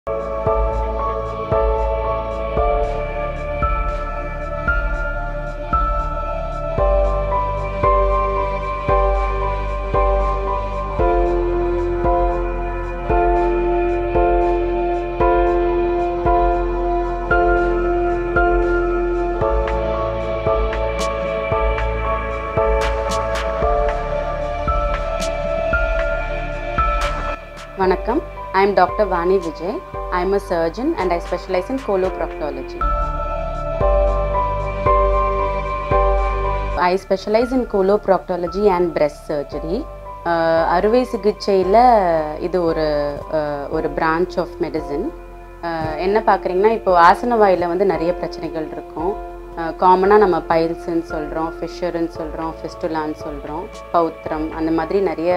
வணக்கம் I am doctor Vani Vijay I am a surgeon and I specialise in coloproctology I specialise in coloproctology and breast surgery அறுவை சிகிச்சையில் இது ஒரு அஹ், ஒரு branch of medicine என்ன பார்க்குறீங்கன்னா இப்போ ஆசன வாயில் வந்து நிறைய பிரச்சனைகள் இருக்கும் காமனாக நம்ம பைல்ஸ்ன்னு சொல்கிறோம் ஃபிஷருன்னு சொல்கிறோம் ஃபிஸ்டுலான்னு சொல்கிறோம் பௌத்திரம் அந்த மாதிரி நிறைய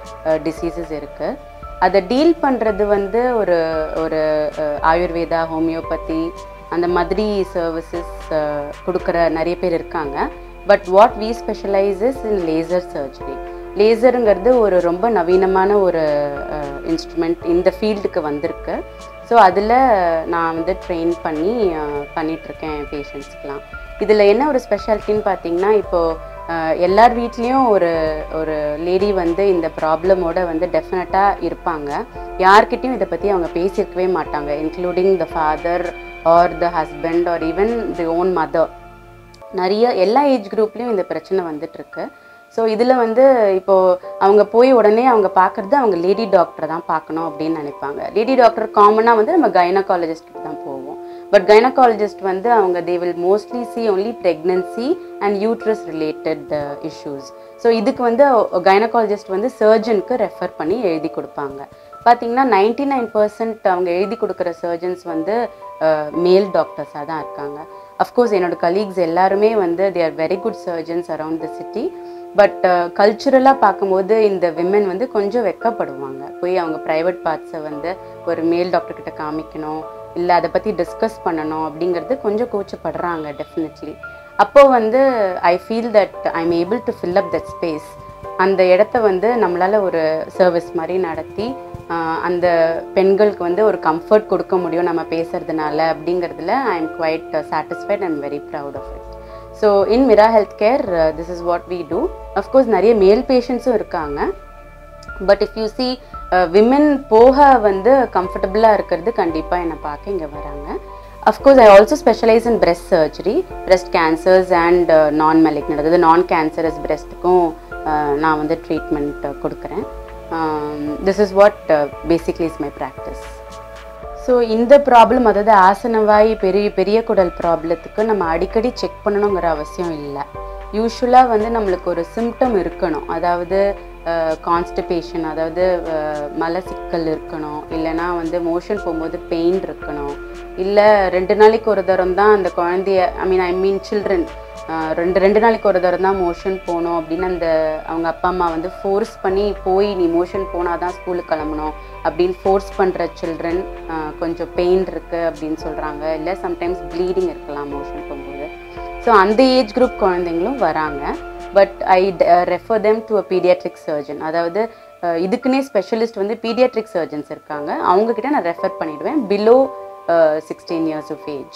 டிசீசஸ் இருக்குது அதை டீல் பண்ணுறது வந்து ஒரு ஒரு அஹ், ஆயுர்வேதா ஹோமியோபதி அந்த மாதிரி சர்வீசஸ் கொடுக்குற நிறைய பேர் இருக்காங்க but what we specialises in laser surgery லேசருங்கிறது ஒரு ரொம்ப நவீனமான ஒரு இன்ஸ்ட்ருமெண்ட் இந்த ஃபீல்டுக்கு வந்திருக்கு ஸோ அதில் நான் வந்து ட்ரெயின் பண்ணி அஹ், பண்ணிகிட்ருக்கேன் பேஷண்ட்ஸ்க்கெலாம் இதில் என்ன ஒரு ஸ்பெஷாலிட்டின்னு பார்த்தீங்கன்னா இப்போது எல்லார் வீட்லேயும் ஒரு ஒரு லேடி வந்து இந்த ப்ராப்ளமோட வந்து டெஃபினட்டாக இருப்பாங்க யார்கிட்டயும் இதை பற்றி அவங்க பேசியிருக்கவே மாட்டாங்க including the father or the husband or even the own mother நிறைய எல்லா ஏஜ் குரூப்லேயும் இந்த பிரச்சனை வந்துட்டுருக்கு ஸோ இதில் வந்து இப்போது அவங்க போய் உடனே அவங்க பார்க்குறது அவங்க லேடி டாக்டரை தான் பார்க்கணும் அப்படின்னு நினைப்பாங்க லேடி டாக்டர் காமனாக வந்து நம்ம கைனகாலஜிஸ்ட் தான் போவோம் பட் கைனகாலஜிஸ்ட் வந்து அவங்க they will mostly see only pregnancy and uterus related issues so இதுக்கு வந்து கைனகாலஜிஸ்ட் வந்து சர்ஜனுக்கு ரெஃபர் பண்ணி எழுதி கொடுப்பாங்க பார்த்தீங்கன்னா நைன்டி நைன் பர்சன்ட் அவங்க எழுதி கொடுக்குற சர்ஜன்ஸ் வந்து மேல் டாக்டர்ஸாக தான் இருக்காங்க அஃப்கோர்ஸ் என்னோட கலீக்ஸ் எல்லாருமே வந்து they are very good surgeons around the city but கல்ச்சுரலாக பார்க்கும்போது இந்த விமன் வந்து கொஞ்சம் வெக்கப்படுவாங்க போய் அவங்க ப்ரைவேட் பார்ட்ஸை வந்து ஒரு மேல் டாக்டர் கிட்ட காமிக்கணும் இல்லை அதை பற்றி டிஸ்கஸ் பண்ணணும் அப்படிங்கிறது கொஞ்சம் கூச்சப்படுறாங்க டெஃபினெட்லி அப்போ வந்து I feel that I am able to fill up that space அந்த இடத்த வந்து நம்மளால் ஒரு சர்வீஸ் மாதிரி நடத்தி ஆஹ், அந்த பெண்களுக்கு வந்து ஒரு கம்ஃபர்ட் கொடுக்க முடியும் நம்ம பேசுறதுனால அப்படிங்கிறதுல I am quite satisfied and very proud of it so in Mira health care this is what we do of course நிறைய மேல் பேஷண்ட்ஸும் இருக்காங்க but if you see women போக வந்து கம்ஃபர்டபுளாக இருக்கிறது கண்டிப்பாக என்னை பார்க்க இங்கே வராங்க of course I also specialise in breast surgery breast cancers and non malignant அதாவது நான் கேன்சரஸ் பிரெஸ்ட்டுக்கும் நான் வந்து ட்ரீட்மெண்ட் கொடுக்குறேன் this is what basically is my practice so இந்த ப்ராப்ளம் அதாவது ஆசனவாய் பெரிய பெரிய குடல் ப்ராப்ளத்துக்கு நம்ம அடிக்கடி செக் பண்ணணுங்கிற அவசியம் இல்லை யூஸ்வலாக வந்து நம்மளுக்கு ஒரு சிம்டம் இருக்கணும் அதாவது கான்ஸ்டிபேஷன் அதாவது அஹ், மலச்சிக்கல் இருக்கணும் இல்லைன்னா வந்து மோஷன் போகும்போது பெயின் இருக்கணும் இல்லை ரெண்டு நாளைக்கு ஒரு தரம் தான் அந்த குழந்தைய ஐ மீன் ஐ மீன் சில்ட்ரன் ரெண்டு ரெண்டு நாளைக்கு ஒரு தரம் தான் மோஷன் போகணும் அப்படின்னு அந்த அவங்க அப்பா அம்மா வந்து ஃபோர்ஸ் பண்ணி போய் நீ மோஷன் போனால் தான் ஸ்கூலுக்கு கிளம்பணும் அப்படின்னு ஃபோர்ஸ் பண்ணுற சில்ட்ரன் கொஞ்சம் பெயின் இருக்குது அப்படின்னு சொல்கிறாங்க இல்லை சம்டைம்ஸ் ப்ளீடிங் இருக்கலாம் மோஷன் போகும்போது ஸோ அந்த ஏஜ் குரூப் குழந்தைங்களும் வராங்க but I refer them to a paediatric surgeon அதாவது அஹ், இதுக்குன்னே ஸ்பெஷலிஸ்ட் வந்து பீடியாட்ரிக் சர்ஜன்ஸ் இருக்காங்க அவங்கக்கிட்ட நான் ரெஃபர் பண்ணிடுவேன் below sixteen years of age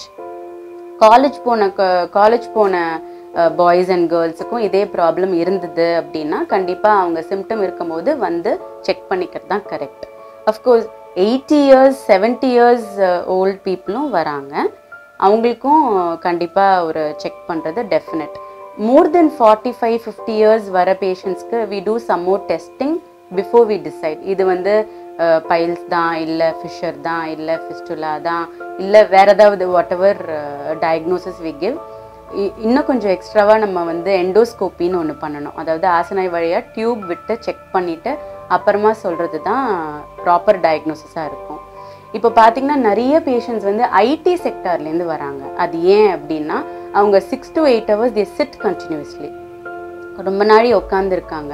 college போன காலேஜ் போன பாய்ஸ் அண்ட் கேர்ள்ஸுக்கும் இதே ப்ராப்ளம் இருந்தது அப்படின்னா கண்டிப்பாக அவங்க சிம்டம் இருக்கும்போது வந்து செக் பண்ணிக்கிறது தான் correct of course eighty years seventy years old பீப்புளும் வராங்க அவங்களுக்கும் கண்டிப்பாக ஒரு செக் பண்ணுறது definite more then forty five fifty years வர பேஷண்ட்ஸ்க்கு we do some more testing before we decide இது வந்து பைல்ஸ் தான் இல்லை ஃபிஷர் தான் இல்லை ஃபிஸ்டுலா தான் இல்லை வேற ஏதாவது whatever diagnosis we give இன்னும் கொஞ்சம் எக்ஸ்ட்ராவாக நம்ம வந்து எண்டோஸ்கோப்பின்னு ஒன்று பண்ணணும் அதாவது ஆசனாய் வழியாக டியூப் விட்டு செக் பண்ணிவிட்டு அப்புறமா சொல்கிறது தான் ப்ராப்பர் டயக்னோசிஸாக இருக்கும் இப்போ பார்த்தீங்கன்னா நிறைய பேஷண்ட்ஸ் வந்து ஐடி செக்டார்லேருந்து வராங்க அது ஏன் அப்படின்னா அவங்க six to eight hours they sit continuously ரொம்ப நாளி உட்காந்துருக்காங்க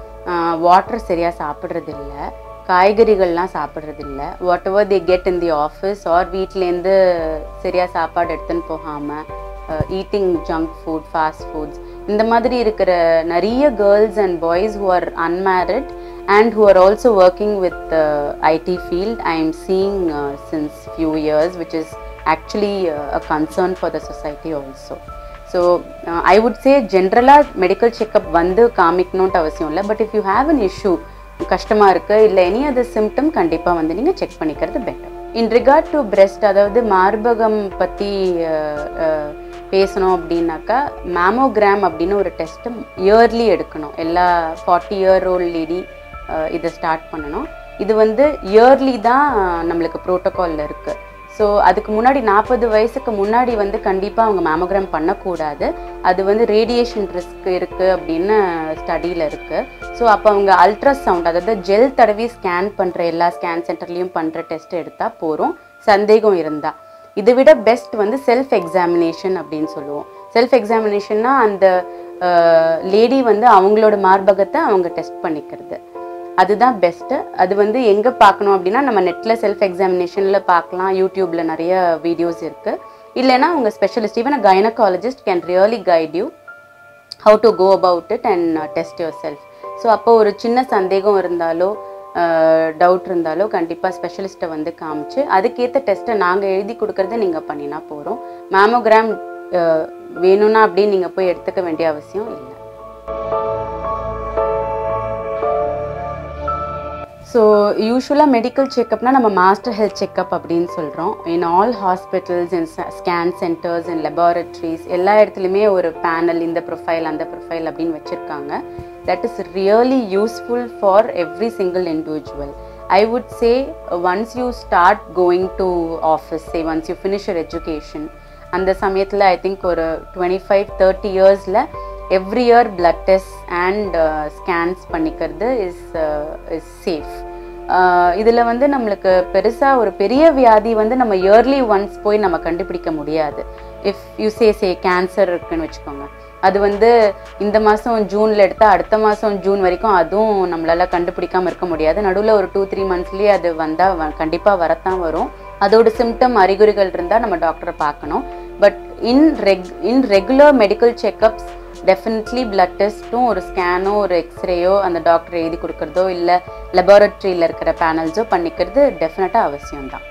வாட்டர் சரியாக சாப்பிட்றது இல்லை காய்கறிகள்லாம் சாப்பிட்றது இல்லை whatever they get in the office or வீட்லேருந்து சரியாக சாப்பாடு எடுத்துன்னு போகாமல் eating junk food fast foods இந்த மாதிரி இருக்கிற நிறைய girls and boys who are unmarried and who are also working with the IT field. I am seeing uh, since few years, which is actually uh, a concern for the society also. So I would say ஜென்ரலாக medical checkup வந்து காமிக்கணுன்ட்டு அவசியம் இல்லை but if you have an issue கஷ்டமாக இருக்குது இல்லை any other symptom கண்டிப்பாக வந்து நீங்கள் செக் பண்ணிக்கிறது better in regard to breast அதாவது மார்பகம் பற்றி பேசணும் அப்படின்னாக்கா மேமோகிராம் அப்படின்னு ஒரு டெஸ்ட்டு இயர்லி எடுக்கணும் எல்லா ஃபார்ட்டி இயர் ஓல்ட் லேடி இதை ஸ்டார்ட் பண்ணணும் இது வந்து இயர்லி தான் நம்மளுக்கு ப்ரோட்டோகாலில் இருக்குது ஸோ அதுக்கு முன்னாடி நாற்பது வயசுக்கு முன்னாடி வந்து கண்டிப்பாக அவங்க மேமோகிராம் பண்ணக்கூடாது அது வந்து ரேடியேஷன் ரிஸ்க் இருக்குது அப்படின்னு ஸ்டடியில் இருக்குது ஸோ அப்போ அவங்க அல்ட்ராசவுண்ட் அதாவது ஜெல் தடவி ஸ்கேன் பண்ணுற எல்லா ஸ்கேன் சென்டர்லேயும் பண்ணுற டெஸ்ட் எடுத்தால் போகிறோம் சந்தேகம் இருந்தால் இதை விட பெஸ்ட் வந்து செல்ஃப் எக்ஸாமினேஷன் அப்படின்னு சொல்லுவோம் செல்ஃப் எக்ஸாமினேஷன்னா அந்த லேடி வந்து அவங்களோட மார்பகத்தை அவங்க டெஸ்ட் பண்ணிக்கிறது அதுதான் பெஸ்ட்டு அது வந்து எங்கே பார்க்கணும் அப்படின்னா நம்ம நெட்டில் செல்ஃப் எக்ஸாமினேஷனில் பார்க்கலாம் யூடியூப்பில் நிறைய வீடியோஸ் இருக்குது இல்லைன்னா உங்க specialist even a gynaecologist can really guide you how to go about it and test yourself so அப்போ ஒரு சின்ன சந்தேகம் இருந்தாலோ டவுட் இருந்தாலோ கண்டிப்பாக ஸ்பெஷலிஸ்ட்டை வந்து காமிச்சு அதுக்கேற்ற டெஸ்ட்டை நாங்கள் எழுதி கொடுக்கறத நீங்கள் பண்ணினா போகிறோம் மேமோகிராம் வேணும்னா அப்படின்னு நீங்கள் போய் எடுத்துக்க வேண்டிய அவசியம் இல்லை ஸோ யூஸ்வலாக மெடிக்கல் செக்கப்னா நம்ம மாஸ்டர் ஹெல்த் செக்கப் அப்படின்னு சொல்கிறோம் in all hospitals in scan centres in laboratories எல்லா இடத்துலையுமே ஒரு பேனல் இந்த ப்ரொஃபைல் அந்த ப்ரொஃபைல் அப்படின்னு வச்சுருக்காங்க that is really useful for every single individual I would say once you start going to office say once you finish your education அந்த சமயத்தில் I think ஒரு டுவெண்ட்டி ஃபைவ் தேர்ட்டி இயர்ஸில் every year blood test and scans பண்ணிக்கிறது is is safe இதில் வந்து நம்மளுக்கு பெருசாக ஒரு பெரிய வியாதி வந்து நம்ம இயர்லி ஒன்ஸ் போய் நம்ம கண்டுபிடிக்க முடியாது if you say say cancer இருக்குன்னு வச்சுக்கோங்க அது வந்து இந்த மாதம் ஜூனில் எடுத்தால் அடுத்த மாதம் ஜூன் வரைக்கும் அதுவும் நம்மளால் கண்டுபிடிக்காமல் இருக்க முடியாது நடுவில் ஒரு டூ த்ரீ மந்த்ஸ்லேயே அது வந்தால் கண்டிப்பாக வரத்தான் வரும் அதோட சிம்டம் அறிகுறிகள் இருந்தால் நம்ம டாக்டரை பார்க்கணும் but in reg in regular medical checkups definitely blood டெஸ்ட்டும் ஒரு ஸ்கேனோ ஒரு எக்ஸ்ரேயோ அந்த டாக்டர் எழுதி கொடுக்குறதோ இல்லை லெபார்ட்ரியில் இருக்கிற பேனல்ஸோ பண்ணிக்கிறது டெஃபினட்டாக அவசியம்தான்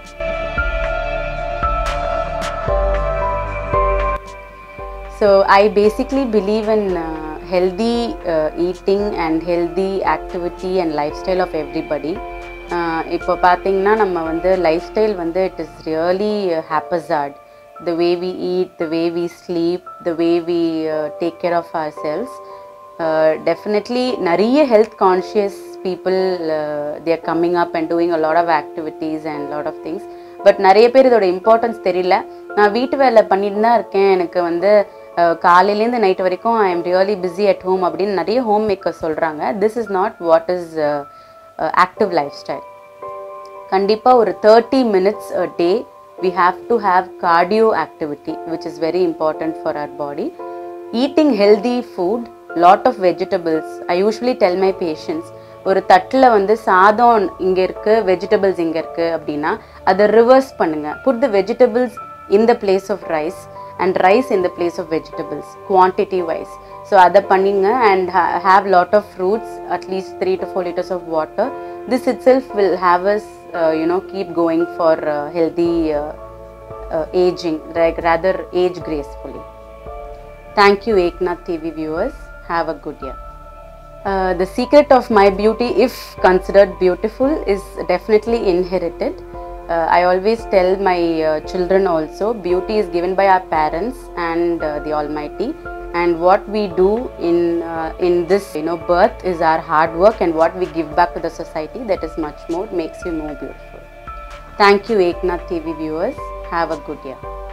so I basically believe in healthy eating and healthy activity and lifestyle of everybody இப்போ பார்த்தீங்கன்னா நம்ம வந்து லைஃப் ஸ்டைல் வந்து it is really haphazard the way we eat, the way we sleep, the way we uh, take care of ourselves. Uh, definitely, நிறைய health conscious people uh, they are coming up and doing a lot of activities and lot of things. But நிறைய பேர் இதோட importance தெரியல நான் வீட்டு வேலை பண்ணிட்டு தான் இருக்கேன் எனக்கு வந்து காலையிலேருந்து நைட் வரைக்கும் I am really busy at home அப்படின்னு நிறைய ஹோம் மேக்கர் சொல்கிறாங்க this is not what is active lifestyle கண்டிப்பாக ஒரு thirty minutes a day we have to have cardio activity which is very important for our body eating healthy food lot of vegetables i usually tell my patients ஒரு தட்டில் வந்து சாதம் இங்கே இருக்குது vegetables இங்கே இருக்குது அப்படின்னா அதை ரிவர்ஸ் பண்ணுங்கள் put the vegetables in the place of rice and rice in the place of vegetables quantity wise so அதை பண்ணிங்க and have lot of fruits at least three to four litres of water this itself will have us uh, you know keep going for uh, healthy uh, uh, aging like rather age gracefully thank you eknath tv viewers have a good year uh, the secret of my beauty if considered beautiful is definitely inherited uh, i always tell my uh, children also beauty is given by our parents and uh, the almighty and what we do in uh, in this you know birth is our hard work and what we give back to the society that is much more makes you more beautiful thank you eknath tv viewers have a good year